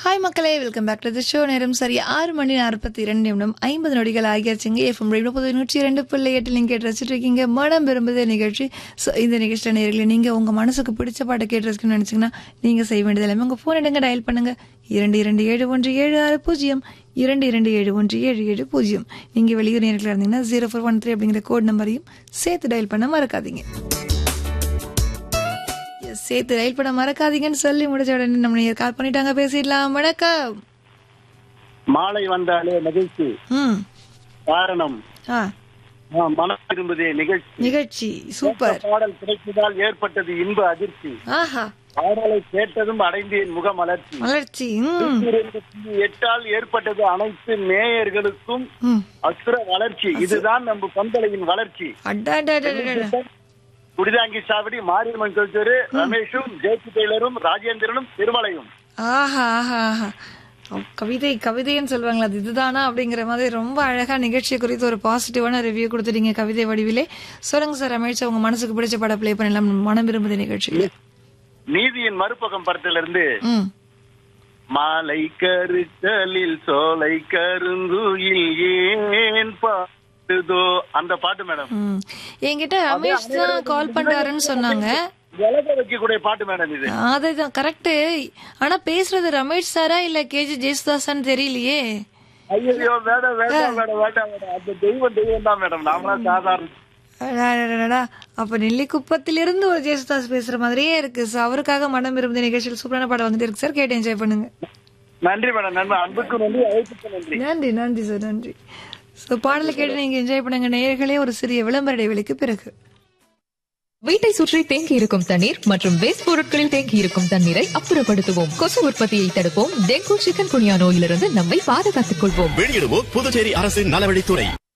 Hi மக்களே welcome back to the show நேரம் சரி ஆறு மணி நாற்பத்தி இரண்டு நிமிடம் ஐம்பது நொடிகள் ஆகியாச்சுங்க எஃப்எம் ரேடியோ முப்பது நூற்றி இரண்டு புள்ளி எட்டு நீங்கள் கேட்டு ரசிச்சுட்டு இருக்கீங்க மனம் விரும்புதே நிகழ்ச்சி ஸோ இந்த நிகழ்ச்சியில் நேர்களை நீங்கள் உங்கள் மனசுக்கு பிடிச்ச பாட்டை கேட்டு ரசிக்கணும்னு நினச்சிங்கன்னா நீங்கள் செய்ய வேண்டியது எல்லாமே உங்கள் ஃபோன் எடுங்க டயல் பண்ணுங்க இரண்டு இரண்டு ஏழு ஒன்று ஏழு ஆறு பூஜ்ஜியம் இரண்டு இரண்டு ஏழு ஒன்று ஏழு ஏழு பூஜ்ஜியம் நீங்கள் வெளியூர் நேரத்தில் இருந்தீங்கன்னா ஜீரோ ஃபோர் ஒன் த்ரீ அப்படிங்கிற கோட் நம்பரையும் சேர்த்து டயல் பண்ண மறக்காதீங்க Yes, சேர்த்து ரயில் படம் மறக்காதீங்கன்னு சொல்லி முடிச்ச உடனே நம்ம நேயர் கால் பண்ணிட்டாங்க பேசிடலாம் வணக்கம் மாலை வந்தாலே மகிழ்ச்சி ம் காரணம் ஆ ஆ, மனம் விரும்புதே நிகழ்ச்சி நிகழ்ச்சி சூப்பர் பாடல் கிடைத்ததால் ஏற்பட்டது இன்ப அதிர்ச்சி ஆஹா பாடலை கேட்டதும் அடைந்தேன் முக மலர்ச்சி வளர்ச்சி ம் இரண்டு புள்ளி எட்டால் ஏற்பட்டது அனைத்து நேயர்களுக்கும் ம் அசுர வளர்ச்சி இதுதான் நம்ம பந்தலையின் வளர்ச்சி அடாடாடாடா குடிதாங்கி சாவடி மாரியம்மன் கல்ச்சரு ரமேஷும் ஜேபி டெய்லரும் ராஜேந்திரனும் திருமலையும் ஆஹா ஆஹா ஆஹா அவ் கவிதை கவிதைன்னு சொல்லுவாங்களா அது இதுதானா அப்படிங்கிற மாதிரி ரொம்ப அழகா நிகழ்ச்சியை குறித்து ஒரு பாசிட்டிவான ரிவ்யூ கொடுத்துட்டீங்க கவிதை வடிவிலே சொல்லுங்க சார் ரமேஷ் உங்க மனசுக்கு பிடிச்ச படம் ப்ளே பண்ணலாம் மனம் விரும்புது நிகழ்ச்சியில நீதியின் மறுபக்கம் படத்திலிருந்து ம் மாலை கருத்தலில் சோலை கருங்குயில் ஏன் பாடுதோ அந்த பாட்டு மேடம் ம் என்கிட்ட ரமேஷ் தான் கால் பண்றாருன்னு சொன்னாங்க விலக வைக்கக்கூடிய பாட்டு மேடம் இது அதுதான் கரெக்ட் ஆனா பேசுறது ரமேஷ் சாரா இல்ல கேஜி ஜெயசுதாசான்னு தெரியலையே ஐயோ வேண்டாம் வேண்டாம் வேண்டாம் வேண்டாம் வேண்டாம் அந்த தெய்வம் தெய்வம் தான் மேடம் நாமளா சாதாரண அடடடடா. அப்ப நெல்லிக்குப்பத்திலிருந்து ஒரு ஜெயசுதாஸ் பேசுற மாதிரியே இருக்கு So, அவருக்காக மனம் விரும்பிய நிகழ்ச்சியில் சூப்பரான பாடம் வந்துட்டு இருக்கு சார் கேட்டு என்ஜாய் பண்ணுங்க நன்றி மேடம் நன்றி அன்புக்கு நன்றி அழைப்புக்கு நன்றி நன்றி நன்றி சார் நன்றி ஸோ பாடலை கேட்டு நீங்க என்ஜாய் பண்ணுங்க நேயர்களே ஒரு சிறிய விளம்பர இடைவெளிக்கு பிறகு வீட்டை சுற்றி தேங்கி இருக்கும் தண்ணீர் மற்றும் வேஸ்ட் பொருட்களில் தேங்கி இருக்கும் தண்ணீரை அப்புறப்படுத்துவோம் கொசு உற்பத்தியை தடுப்போம் டெங்கு சிக்கன் குனியா நோயிலிருந்து நம்மை பாதுகாத்துக் கொள்வோம் வெளியிடுவோம் புதுச்சேரி அரசின் நலவழித்துறை